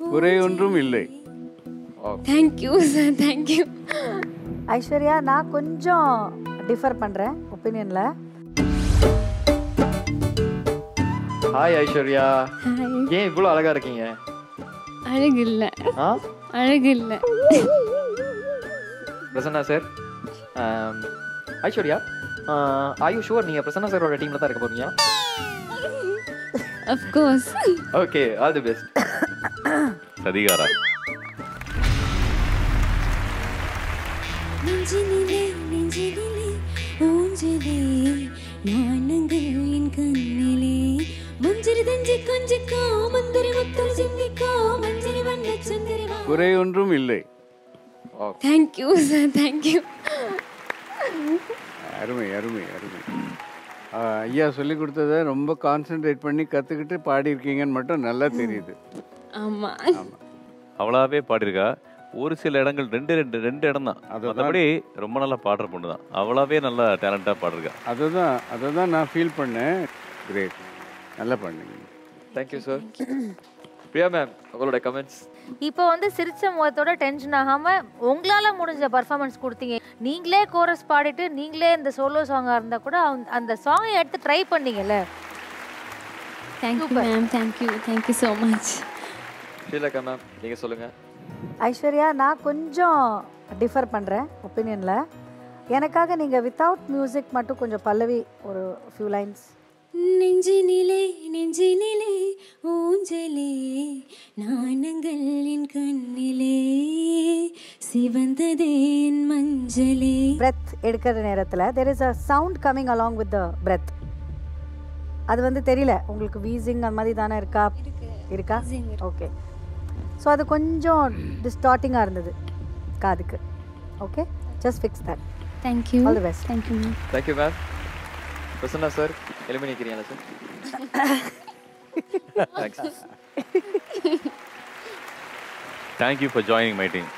குறை ஒன்றும் இல்லை தேங்க்யூ சார் தேங்க்யூ ஐஸ்வர்யா நான் கொஞ்சம் டிஃபர் பண்ணுறேன் ஒப்பீனியனில் ஹாய் ஐஸ்வர்யா ஏன் இவ்வளோ அழகா இருக்கீங்க அழகு இல்ல ஆ அழகு இல்ல பிரசன்னா சார் ஐஸ்வர்யா ஆயு ஷுவர் நீங்கள் பிரசன்னா சாரோட டீமில் தான் இருக்க போறீங்க of course okay all the best சதிகாரா நெஞ்சினிலே நெஞ்சினிலே ஊஞ்சலே நாணங்கள் என் கண்ணிலே மஞ்சரி தஞ்சி கொஞ்சிக்கோ மந்திரி முத்தல் சிந்திக்கோ மஞ்சரி வண்ண சுந்தரி குறை ஒன்றும் இல்லை தேங்க்யூ சார் தேங்க்யூ அருமை அருமை அருமை ஆ, ஐயா சொல்லி கொடுத்ததை ரொம்ப கான்சென்ட்ரேட் பண்ணி கற்றுக்கிட்டு பாடியிருக்கீங்கன்னு மட்டும் நல்லா தெரியுது ஆமா அவளாவே பாடியிருக்கா ஒரு சில இடங்கள் ரெண்டு ரெண்டு ரெண்டு இடம் தான் அதுதான். மற்றபடி ரொம்ப நல்லா பாடுற பொண்ணு தான் அவளாவே நல்லா டேலண்டாக பாடிருக்கா அதை தான் அதை தான் நான் ஃபீல் பண்ணேன் கிரேட் நல்லா பண்ணீங்க தேங்க்யூ சார் பிரியா மேம் உங்களோட கமெண்ட்ஸ் இப்போ வந்து சிரிச்ச முகத்தோட டென்ஷன் ஆகாம உங்களால முடிஞ்ச பர்ஃபார்மன்ஸ் கொடுத்தீங்க நீங்களே கோரஸ் பாடிட்டு நீங்களே இந்த சோலோ சாங்கா இருந்தா கூட அந்த- அந்த சாங்கை எடுத்து ட்ரை பண்ணீங்கல்ல thank you ma'am thank you thank you so much Srilaka ma'am நீங்கள் சொல்லுங்கள் ஐஸ்வர்யா நான் கொஞ்சம் டிஃபர் பண்ணுறேன் ஒப்பீனியனில் எனக்காக நீங்கள் வித்தவுட் மியூசிக் மட்டும் கொஞ்சம் பல்லவி ஒரு ஃபியூ லைன்ஸ் நெஞ்சினிலே நெஞ்சினிலே ஊஞ்சலே நாணங்கள் என் கண்ணிலே சிவந்ததே என் மஞ்சளே பிரெத் எடுக்கிற நேரத்தில் there is a sound coming along with the breath அது வந்து தெரியல உங்களுக்கு வீசிங் அந்த மாதிரி தானே இருக்கா இருக்கா ஓகே ஸோ அது கொஞ்சம் டிஸ்டார்ட்டிங்காக இருந்தது காதுக்கு okay just fix that thank you all the best thank you ma'am thank you ma'am Prasanna sir எலிமினிக்கிறீங்களா sir thanks thank you for joining my team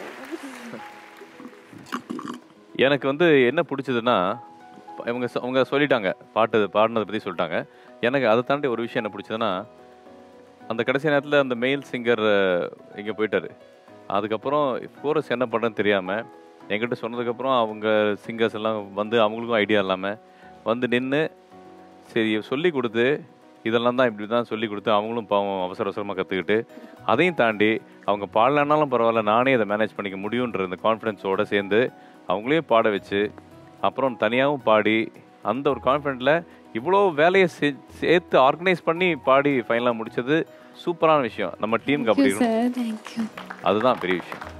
எனக்கு வந்து என்ன பிடிச்சதுன்னா இவங்க சொ- அவங்க சொல்லிட்டாங்க பாட்டு பாடினதை பற்றி சொல்லிட்டாங்க எனக்கு அதை தாண்டி ஒரு விஷயம் என்ன பிடிச்சதுன்னா அந்த கடைசி நேரத்தில் அந்த மெயில் சிங்கர் இங்கே போயிட்டாரு அதுக்கப்புறம் கோரஸ் என்ன பண்ணுறேன்னு தெரியாமல் என்கிட்ட சொன்னதுக்கப்புறம் அவங்க சிங்கர்ஸ் எல்லாம் வந்து அவங்களுக்கும் ஐடியா இல்லாமல் வந்து நின்று சரி சொல்லி கொடுத்து இதெல்லாம் தான் இப்படி தான் சொல்லி கொடுத்து அவங்களும் பாவம் அவசர அவசரமாக கற்றுக்கிட்டு அதையும் தாண்டி அவங்க பாடலனாலும் பரவாயில்ல நானே இதை மேனேஜ் பண்ணிக்க முடியுன்ற இந்த கான்ஃபிடென்ஸோடு சேர்ந்து அவங்களையும் பாட வச்சு அப்புறம் தனியாகவும் பாடி அந்த ஒரு கான்ஃபிடென்ட்டில் இவ்வளோ வேலையை சே- சேர்த்து ஆர்கனைஸ் பண்ணி பாடி ஃபைனலாக முடிச்சது சூப்பரான விஷயம் நம்ம டீமுக்கு அப்படி இருக்கணும் சார் தேங்க்யூ அதுதான் பெரிய விஷயம்